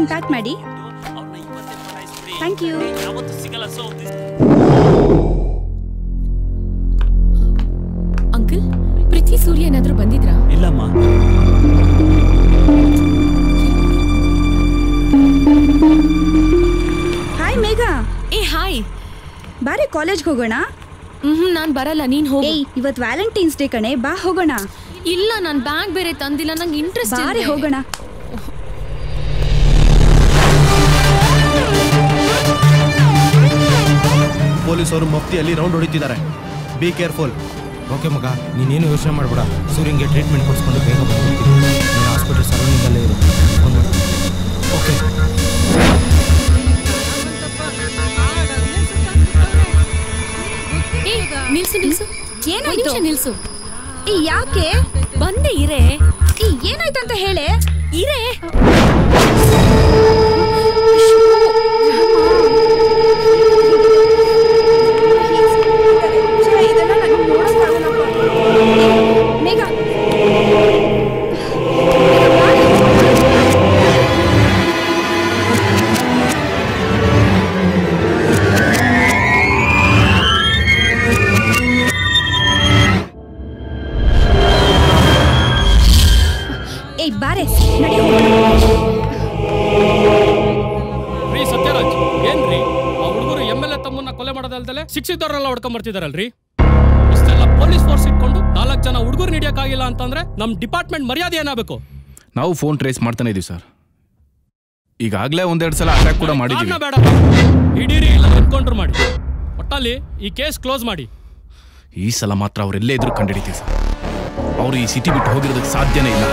ಇದನ್ನ ಪ್ಯಾಕ್ ಮಾಡಿ thank you ಯಾವತ್ತೂ ಸಿಗಲ್ಲ ಸೊ ಅಂಕಲ್ ಪೃಥ್ವಿ ಸೂರ್ಯ ಏನಾದ್ರೂ ಬಂದಿದ್ರಾ ಇಲ್ಲಮ್ಮ ಹಾಯ್ ಮೇಘಾ ಏ ಹಾಯ್ ಬಾರೆ ಕಾಲೇಜ್ಗೆ ಹೋಗೋಣ ಹ್ಮ್ ನಾನ್ ಬರಲ್ಲ ನೀನ್ ಹೋಗಿ ಏಯ್ ಇವತ್ ವ್ಯಾಲೆಂಟೈನ್ಸ್ ಡೇ ಕಣೆ ಬಾ ಹೋಗೋಣ ಇಲ್ಲ ನಾನ್ ಬ್ಯಾಗ್ ಬೇರೆ ತಂದಿಲ್ಲ ನಂಗೆ ಇಂಟ್ರೆಸ್ಟ್ ಬಾರೆ ಹೋಗೋಣ ಪೊಲೀಸರು ಮಫ್ತಿಯಲ್ಲಿ ರೌಂಡ್ ಹೊಡಿತಿದ್ದಾರೆ ಬಿ ಕೇರ್ಫುಲ್ ಓಕೆ ಮಗ ನೀನೇನು ಯೋಚನೆ ಮಾಡಬೇಡ ಸೂರ್ಯಂಗೆ ಟ್ರೀಟ್ಮೆಂಟ್ ಕೊಡಿಸ್ಕೊಂಡು ಬೇಗ ಬಂದ್ಬಿಡ್ತೀನಿ ನೀನು ಹಾಸ್ಪಿಟಲ್ ಸರೌಂಡಿಂಗಲ್ಲೇ ಇರು ಫೋನ್ ಮಾಡಿ ಓಕೆ ಏ ನಿಲ್ಸು ನಿಲ್ಸು ಏನಾಯ್ತು? ಒಂದ್ ನಿಮಿಷ ನಿಲ್ಸು ಏ ಯಾಕೆ ಬಂದೆ ಇರೇ ಏ ಏನಾಯ್ತಂತ ಹೇಳೆ ಇರೇ ಮೇಘಾ ಏಯ್ ಬಾರೆ ನಡಿ ಹೋಗೋಣ ರೀ ಸತ್ಯರಾಜ್ ಏನ್ರಿ ಆ ಹುಡುಗರು ಎಮ್ ಎಲ್ ಎ ತಮ್ಮನ್ನ ಕೊಲೆ ಮಾಡೋದಲ್ದಲೆ ಶಿಕ್ಷಿತವರೆಲ್ಲ ಹೊಡ್ಕೊಂಡ್ ಬರ್ತಿದಾರಲ್ರಿ ಇಷ್ಟೆಲ್ಲ ಪೊಲೀಸ್ ಫೋರ್ಸ್ ಇಟ್ಕೊಂಡು ನಾಲ್ಕು ಜನ ಹುಡುಗರು ಹಿಡಿಯಕ್ಕಾಗಿಲ್ಲ ಅಂತಂದ್ರೆ ನಮ್ ಡಿಪಾರ್ಟ್ಮೆಂಟ್ ಮರ್ಯಾದೆ ಏನಾಗಬೇಕು ನಾವು ಫೋನ್ ಟ್ರೇಸ್ ಮಾಡ್ತಾನೆ ಇದೀವಿ ಸರ್ ಈಗಾಗಲೇ ಒಂದೆರಡು ಸಲ ಅಟ್ಯಾಕ್ ಕೂಡ ಮಾಡಿದೀವಿ ಕಾರಣ ಬೇಡ ಹಿಡೀರಿ ಇಲ್ಲ ಎನ್ಕೌಂಟರ್ ಮಾಡಿ ಒಟ್ಟಲ್ಲಿ ಈ ಕೇಸ್ ಕ್ಲೋಸ್ ಮಾಡಿ ಈ ಸಲ ಮಾತ್ರ ಅವರೆಲ್ಲೇ ಇದ್ರು ಕಂಡಿಡಿತೀವಿ ಸರ್ ಅವರು ಈ ಸಿಟಿ ಬಿಟ್ಟು ಹೋಗಿರೋದಕ್ಕೆ ಸಾಧ್ಯನೇ ಇಲ್ಲ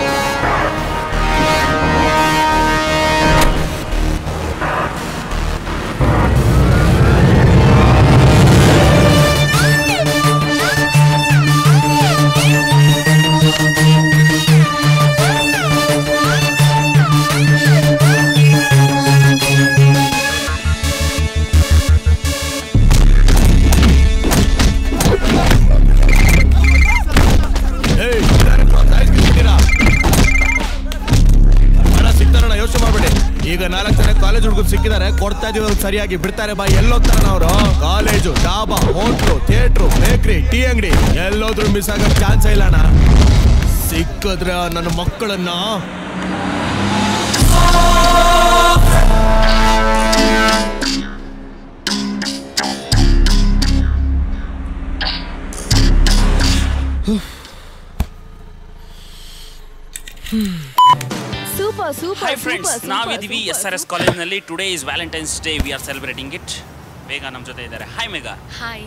ಹಣ ಸಿಗ್ತಾರಣ ಯೋಚನೆ ಮಾಡ್ಬೇಡಿ ಈಗ ನಾಲ್ಕು ಜನ ಕಾಲೇಜ್ ಹುಡುಗರು ಸಿಕ್ಕಿದ್ದಾರೆ ಕೊಡ್ತಾ ಇದೀವಿ ಅವ್ರಿಗೆ ಸರಿಯಾಗಿ ಬಿಡ್ತಾರೆ ಬಾ ಎಲ್ಲೋಗ್ತಾರ ಅವರು college dhaba hotel theatre bakery tea ಅಂಗಡಿ ಎಲ್ಲೋದ್ರು ಮಿಸ್ ಆಗಕ್ ಚಾನ್ಸ್ ಇಲ್ಲ ಅಣ್ಣ ಸಿಕ್ಕಿದ್ರೆ ನನ್ನ ಮಕ್ಕಳನ್ನ ಸೂಪರ್ ಸೂಪರ್ ಹಾಯ್ ಫ್ರೆಂಡ್ಸ್ ನಾವಿದೀವಿ ಎಸ್ ಆರ್ ಎಸ್ ಕಾಲೇಜ್ನಲ್ಲಿ today is Valentine's day we are celebrating it ಬೇಗ ನಮ್ಮ ಜೊತೆ ಇದ್ದಾರೆ ಹಾಯ್ ಮೇಘಾ ಹಾಯ್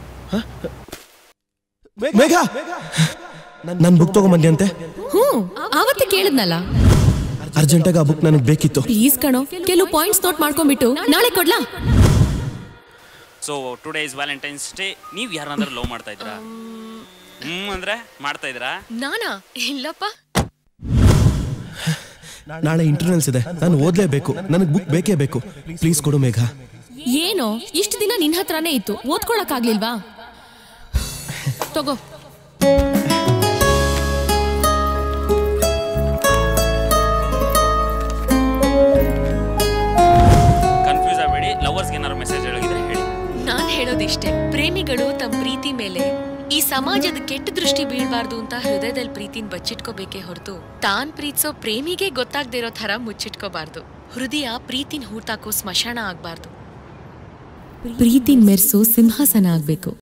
ಮೇಘ ನನ್ ಬುಕ್ ತಗೊಂಬಂದಿ ಹ್ಞೂ ಆವತ್ತೇ ಕೇಳಿದ್ನಲ್ಲ ಅರ್ಜೆಂಟಾಗಿ ಆ ಬುಕ್ ನನಗೆ ಬೇಕಿತ್ತು ಪ್ಲೀಸ್ ಕಣೋ ಕೆಲವು ಪಾಯಿಂಟ್ಸ್ ನೋಟ್ ಮಾಡ್ಕೊಂಡ್ಬಿಟ್ಟು ನಾಳೆ ಕೊಡ್ಲಾ so today is Valentine's day ನೀವು ಯಾರನ್ನಾದ್ರೂ ಲವ್ ಮಾಡ್ತಾ ಇದ್ರಾ ಹ್ಮ್ ಅಂದ್ರೆ ಮಾಡ್ತಾ ಇದ್ರಾ ನಾನಾ ಇಲ್ಲಪ್ಪ ನಾಳೆ ಇಂಟರ್ನಲ್ಸ್ ಇದೆ ನಾನು ಓದ್ಲೇಬೇಕು ನನಗೆ ಬುಕ್ ಬೇಕೇ ಬೇಕು ಪ್ಲೀಸ್ ಕೊಡು ಮೇಘ ಏನೋ ಇಷ್ಟು ದಿನ ನಿನ್ ಹತ್ರನೇ ಇತ್ತು ಓದ್ಕೊಳಕ್ ಆಗ್ಲಿಲ್ವಾ ತಗೋ ಕನ್ಫ್ಯೂಸ್ ಆಗಬೇಡಿ ಲವರ್ಸ್ಗೆ ಏನಾದ್ರು ಮೆಸೇಜ್ ಹೇಳಿದ್ರೆ ಹೇಳಿ ನಾನ್ ಹೇಳೋದಿಷ್ಟೇ ಪ್ರೇಮಿಗಳು ತಮ್ಮ ಪ್ರೀತಿ ಮೇಲೆ ಈ ಸಮಾಜದ ಕೆಟ್ಟ ದೃಷ್ಟಿ ಬೀಳ್ಬಾರ್ದು ಅಂತ ಹೃದಯದಲ್ಲಿ ಪ್ರೀತಿನ ಬಚ್ಚಿಟ್ಕೋಬೇಕೇ ಹೊರತು ತಾನ್ ಪ್ರೀತಿಸೋ ಪ್ರೇಮಿಗೆ ಗೊತ್ತಾಗ್ದೇ ಇರೋ ಥರ ಮುಚ್ಚಿಟ್ಕೋಬಾರ್ದು ಹೃದಯ ಪ್ರೀತಿನ ಹೂತಾಕೋ ಸ್ಮಶಾನ ಆಗ್ಬಾರ್ದು ಪ್ರೀತಿನ ಮೆರ್ಸೋ ಸಿಂಹಾಸನ ಆಗ್ಬೇಕು